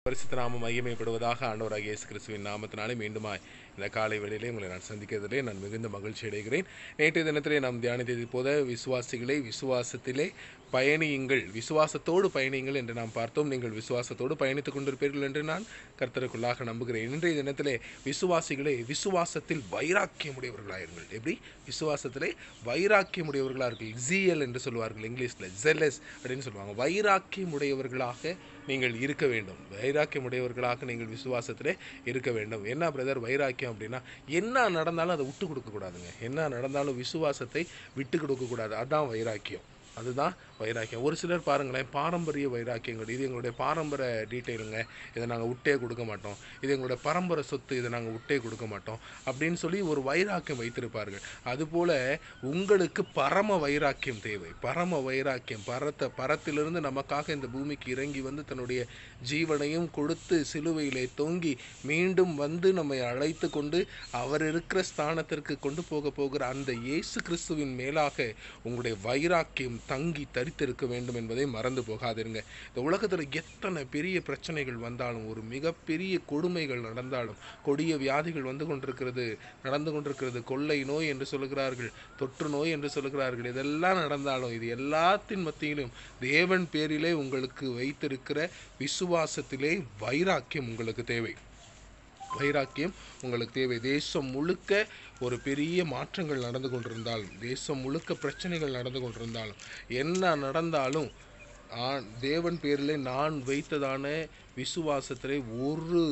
பரிசுத்த நாமம் மகிமைப்படுவதாக ஆண்டவராகிய இயேசு கிறிஸ்துவின் நாமத்தினாலே மீண்டுமாய் இந்த காலை வேளையிலே உங்களை நான் சந்திக்கிறதிலே நான் மிகுந்த மகிழ்ச்சி அடைகிறேன் நேற்றைய தினத்திலே நாம் தியானித்தது போத விசுவாசிகளை விசுவாசத்திலே பயணியுங்கள் விசுவாசத்தோடு பயணியுங்கள் என்று நாம் பார்த்தோம் நீங்கள் விசுவாசத்தோடு பயணித்துக் கொண்டிருப்பீர்கள் என்று நான் கர்த்தருக்குள்ளாக நம்புகிறேன் இன்றைய தினத்திலே விசுவாசிகளே விசுவாசத்தில் வைராக்கியமுடையவர்களாயிருங்கள் எப்படி விசுவாசத்திலே வைராக்கியமுடையவர்களாக ஜிஎல் என்று சொல்வார்கள் இங்கிலீஷில் ஜெலஸ் அப்படின்னு சொல்லுவாங்க வைராக்கியமுடையவர்களாக நீங்கள் இருக்க வேண்டும் வைராக்கியமுடையவர்களாக நீங்கள் விசுவாசத்திலே இருக்க வேண்டும் என்ன பிரதர் வைராக்கியம் அப்படின்னா என்ன நடந்தாலும் அதை விட்டு கொடுக்கக்கூடாதுங்க என்ன நடந்தாலும் விசுவாசத்தை விட்டு கொடுக்கக்கூடாது அதான் வைராக்கியம் அதுதான் வைராக்கியம் ஒரு சிலர் பாருங்களேன் பாரம்பரிய வைராக்கியங்கள் இது எங்களுடைய பாரம்பரிய டீட்டெயிலுங்க இதை நாங்கள் விட்டே கொடுக்க மாட்டோம் இது எங்களுடைய பரம்பரை சொத்து இதை நாங்கள் விட்டே கொடுக்க மாட்டோம் அப்படின்னு சொல்லி ஒரு வைராக்கியம் வைத்திருப்பார்கள் அதுபோல் உங்களுக்கு பரம வைராக்கியம் தேவை பரம வைராக்கியம் பரத்தை பரத்திலிருந்து நமக்காக இந்த பூமிக்கு இறங்கி வந்து தன்னுடைய ஜீவனையும் கொடுத்து சிலுவையிலே தொங்கி மீண்டும் வந்து நம்மை அழைத்து கொண்டு அவர் இருக்கிற ஸ்தானத்திற்கு கொண்டு போக போகிற அந்த இயேசு கிறிஸ்துவின் மேலாக உங்களுடைய வைராக்கியம் தங்கி தரித்திருக்க வேண்டும் என்பதை மறந்து போகாதிருங்க இந்த உலகத்தில் எத்தனை பெரிய பிரச்சனைகள் வந்தாலும் ஒரு மிகப்பெரிய கொடுமைகள் நடந்தாலும் கொடிய வியாதிகள் வந்து கொண்டிருக்கிறது நடந்து கொண்டிருக்கிறது கொள்ளை நோய் என்று சொல்லுகிறார்கள் தொற்று நோய் என்று சொல்லுகிறார்கள் இதெல்லாம் நடந்தாலும் இது எல்லாத்தின் மத்தியிலும் தேவன் பேரிலே உங்களுக்கு வைத்திருக்கிற விசுவாசத்திலே வைராக்கியம் உங்களுக்கு தேவை வைராக்கியம் உங்களுக்கு தேவை தேசம் முழுக்க ஒரு பெரிய மாற்றங்கள் நடந்து கொண்டிருந்தாலும் தேசம் முழுக்க பிரச்சனைகள் நடந்து கொண்டிருந்தாலும் என்ன நடந்தாலும் ஆ- தேவன் பேரிலே நான் வைத்ததான விசுவாசத்திலே ஒரு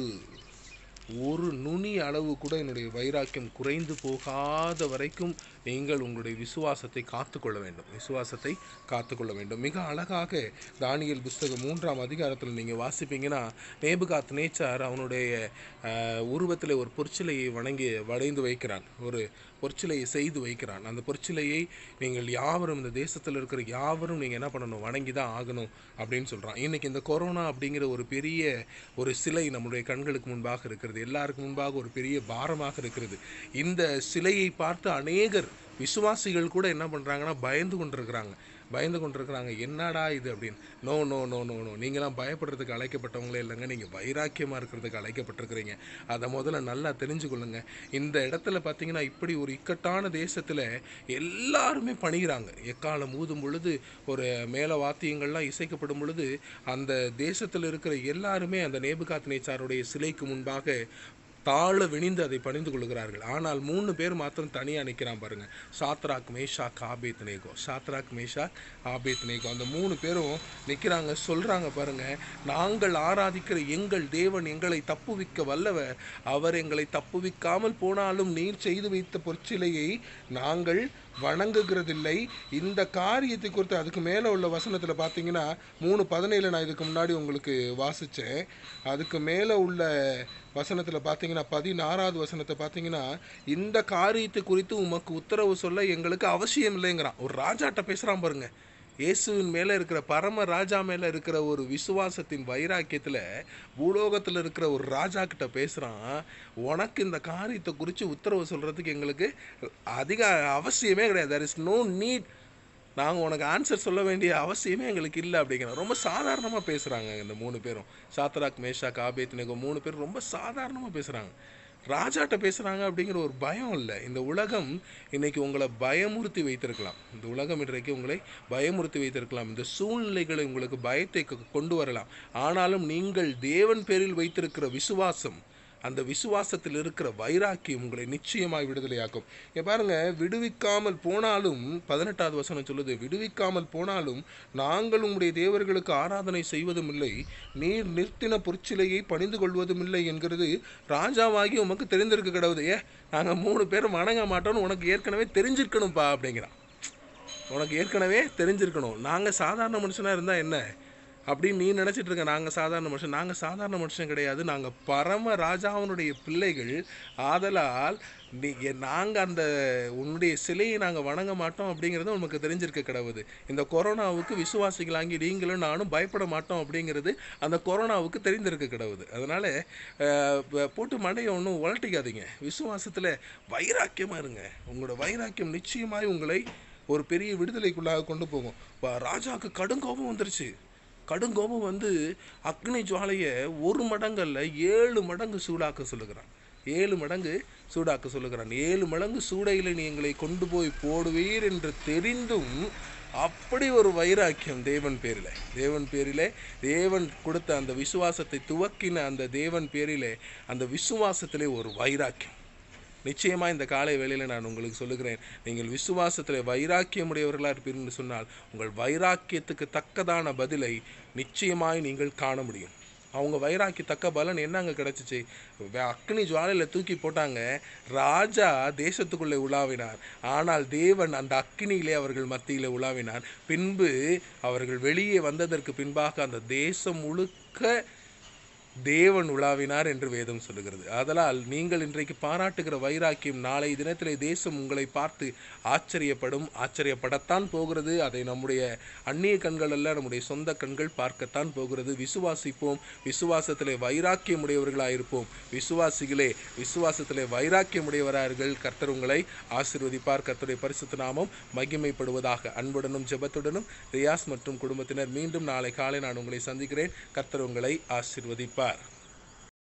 ஒரு நுனி அளவு கூட என்னுடைய வைராக்கியம் குறைந்து போகாத வரைக்கும் நீங்கள் உங்களுடைய விசுவாசத்தை காத்துக்கொள்ள வேண்டும் விசுவாசத்தை காத்துக்கொள்ள வேண்டும் மிக அழகாக தானியல் புஸ்தகம் மூன்றாம் அதிகாரத்தில் நீங்கள் வாசிப்பீங்கன்னா நேபுகாத் நேச்சார் அவனுடைய அஹ், உருவத்தில் ஒரு பொற்சிலையை வணங்கி வளைந்து வைக்கிறான் ஒரு பொற்சிலையை செய்து வைக்கிறான் அந்த பொற்சிலையை நீங்கள் யாவரும் இந்த தேசத்தில் இருக்கிற யாவரும் நீங்கள் என்ன பண்ணணும் வணங்கி தான் ஆகணும் அப்படின்னு சொல்கிறான் இன்னைக்கு இந்த கொரோனா அப்படிங்கிற ஒரு பெரிய ஒரு சிலை நம்முடைய கண்களுக்கு முன்பாக இருக்கிறது எல்லாருக்கும் முன்பாக ஒரு பெரிய பாரமாக இருக்கிறது இந்த சிலையை பார்த்து அநேகர் விசுவாசிகள் கூட என்ன பண்ணுறாங்கன்னா பயந்து கொண்டிருக்கிறாங்க பயந்து கொண்டிருக்கிறாங்க என்னடா இது அப்படின்னு no no no no no நீங்களாம் பயப்படுறதுக்கு அழைக்கப்பட்டவங்களே இல்லைங்க நீங்கள் வைராக்கியமாக இருக்கிறதுக்கு அழைக்கப்பட்டிருக்கிறீங்க அதை முதல்ல நல்லா தெரிஞ்சுக்கொள்ளுங்க இந்த இடத்துல பார்த்தீங்கன்னா இப்படி ஒரு இக்கட்டான தேசத்தில் எல்லாருமே பணிகிறாங்க எக்காலம் ஊதும் பொழுது ஒரு மேல வாத்தியங்கள்லாம் இசைக்கப்படும் பொழுது அந்த தேசத்தில் இருக்கிற எல்லாருமே அந்த நேபுகாத் நேச்சாருடைய சிலைக்கு முன்பாக தாழ விணிந்து அதை பணிந்து கொள்கிறார்கள் ஆனால் மூணு பேர் மாத்திரம் தனியாக நிற்கிறான் பாருங்க Shadrach Meshach Abednego Shadrach Meshach Abednego அந்த மூணு பேரும் நிற்கிறாங்க சொல்றாங்க பாருங்க நாங்கள் ஆராதிக்கிற எங்கள் தேவன் எங்களை தப்புவிக்க வல்லவர் அவர் எங்களை தப்புவிக்காமல் போனாலும் நீர் செய்து வைத்த பொற்சிலையை நாங்கள் வணங்குகிறதில்லை இந்த காரியத்தை குறித்து அதுக்கு மேலே உள்ள வசனத்தில் பார்த்தீங்கன்னா மூணு பதினேழு நான் இதுக்கு முன்னாடி உங்களுக்கு வாசித்தேன் அதுக்கு மேலே உள்ள வசனத்தில் பார்த்தீங்கன்னா பதினாறாவது வசனத்தை பார்த்தீங்கன்னா இந்த காரியத்தை குறித்து உமக்கு உத்தரவு சொல்ல எங்களுக்கு அவசியம் இல்லைங்கிறான் ஒரு ராஜாட்ட பேசுகிறான் பாருங்க இயேசுவின் மேலே இருக்கிற பரம ராஜா மேலே இருக்கிற ஒரு விசுவாசத்தின் வைராக்கியத்தில் பூலோகத்தில் இருக்கிற ஒரு ராஜா கிட்ட பேசுகிறான் உனக்கு இந்த காரியத்தை குறித்து உத்தரவு சொல்கிறதுக்கு எங்களுக்கு அதிக அவசியமே கிடையாது there இஸ் நோ நீட் நாங்கள் உனக்கு ஆன்சர் சொல்ல வேண்டிய அவசியமே எங்களுக்கு இல்லை அப்படிங்கிறோம் ரொம்ப சாதாரணமாக பேசுகிறாங்க இந்த மூணு பேரும் சாத்ராக் மேஷாக் ஆபேத் நேகோ மூணு பேரும் ரொம்ப சாதாரணமாக பேசுகிறாங்க ராஜாட்ட பேசுகிறாங்க அப்படிங்கிற ஒரு பயம் இல்லை இந்த உலகம் இன்னைக்கு உங்களை பயமுறுத்தி வைத்திருக்கலாம் இந்த உலகம் இன்றைக்கு உங்களை பயமுறுத்தி வைத்திருக்கலாம் இந்த சூழ்நிலைகளை உங்களுக்கு பயத்தை கொ- கொண்டு வரலாம் ஆனாலும் நீங்கள் தேவன் பேரில் வைத்திருக்கிற விசுவாசம் அந்த விசுவாசத்தில் இருக்கிற வைராக்கியம் உங்களை நிச்சயமாய் விடுதலையாக்கும் இங்க பாருங்க விடுவிக்காமல் போனாலும் பதினெட்டாவது வசனம் சொல்லுது விடுவிக்காமல் போனாலும் நாங்கள் உம்முடைய தேவர்களுக்கு ஆராதனை செய்வதும் இல்லை நீர் நிறுத்தின பொற்சிலையை பணிந்து கொள்வதும் இல்லை என்கிறது ராஜாவாகி உமக்கு தெரிந்திருக்க கிடவுது ஏ நாங்கள் மூணு பேரும் வணங்க மாட்டோம்னு உனக்கு ஏற்கனவே தெரிஞ்சிருக்கணும்ப்பா அப்படிங்கிறான் உனக்கு ஏற்கனவே தெரிஞ்சிருக்கணும் நாங்கள் சாதாரண மனுஷனாக இருந்தால் என்ன அப்படின்னு நீ நினச்சிட்டு இருக்க நாங்கள் சாதாரண மனுஷன் நாங்கள் சாதாரண மனுஷன் கிடையாது நாங்கள் பரம ராஜாவினுடைய பிள்ளைகள் ஆதலால் நீ நாங்கள் அந்த உன்னுடைய சிலையை நாங்கள் வணங்க மாட்டோம் அப்படிங்கிறது உனக்கு தெரிஞ்சிருக்க கிடவுது இந்த கொரோனாவுக்கு விசுவாசிகளாங்கி நீங்களும் நானும் பயப்பட மாட்டோம் அப்படிங்கிறது அந்த கொரோனாவுக்கு தெரிந்திருக்க கிடவுது அதனால் போட்டு மண்டையை ஒன்றும் உலட்டிக்காதீங்க விசுவாசத்தில் வைராக்கியமாக இருங்க உங்களோட வைராக்கியம் நிச்சயமாய் உங்களை ஒரு பெரிய விடுதலைக்குள்ளாக கொண்டு போகும் ப- ராஜாவுக்கு கடுங்கோபம் வந்துருச்சு கடுங்கோபம் வந்து அக்னி ஜுவாலையை ஒரு மடங்கல்ல ஏழு மடங்கு சூடாக்க சொல்லுகிறான் ஏழு மடங்கு சூடாக்க சொல்லுகிறான் ஏழு மடங்கு சூடையில் நீ எங்களை கொண்டு போய் போடுவீர் என்று தெரிந்தும் அப்படி ஒரு வைராக்கியம் தேவன் பேரிலே தேவன் பேரிலே தேவன் கொடுத்த அந்த விசுவாசத்தை துவக்கின அந்த தேவன் பேரிலே அந்த விசுவாசத்திலே ஒரு வைராக்கியம் நிச்சயமாக இந்த காலை வேளையில் நான் உங்களுக்கு சொல்லுகிறேன் நீங்கள் விசுவாசத்தில் வைராக்கியமுடையவர்களாக இருப்பீர்கள் சொன்னால் உங்கள் வைராக்கியத்துக்கு தக்கதான பதிலை நிச்சயமாய் நீங்கள் காண முடியும் அவங்க வைராக்கி தக்க பலன் என்னங்க கிடச்சிச்சு அக்னி ஜுவாலையில் தூக்கி போட்டாங்க ராஜா தேசத்துக்குள்ளே உலாவினார் ஆனால் தேவன் அந்த அக்னியிலே அவர்கள் மத்தியில் உலாவினார் பின்பு அவர்கள் வெளியே வந்ததற்கு பின்பாக அந்த தேசம் முழுக்க தேவன் உலாவினார் என்று வேதம் சொல்லுகிறது அதனால் நீங்கள் இன்றைக்கு பாராட்டுகிற வைராக்கியம் நாளை தினத்திலே தேசம் உங்களை பார்த்து ஆச்சரியப்படும் ஆச்சரியப்படத்தான் போகிறது அதை நம்முடைய அந்நிய கண்கள் அல்ல நம்முடைய சொந்த கண்கள் பார்க்கத்தான் போகிறது விசுவாசிப்போம் விசுவாசத்திலே வைராக்கியம் உடையவர்களாயிருப்போம் விசுவாசிகளே விசுவாசத்திலே வைராக்கியம் உடையவரார்கள் கர்த்தர் உங்களை ஆசீர்வதிப்பார் கர்த்தருடைய பரிசுத்த நாமம் மகிமைப்படுவதாக அன்புடனும் ஜெபத்துடனும் ரியாஸ் மற்றும் குடும்பத்தினர் மீண்டும் நாளை காலை நான் உங்களை சந்திக்கிறேன் கர்த்தர் உங்களை ஆசீர்வதிப்பார்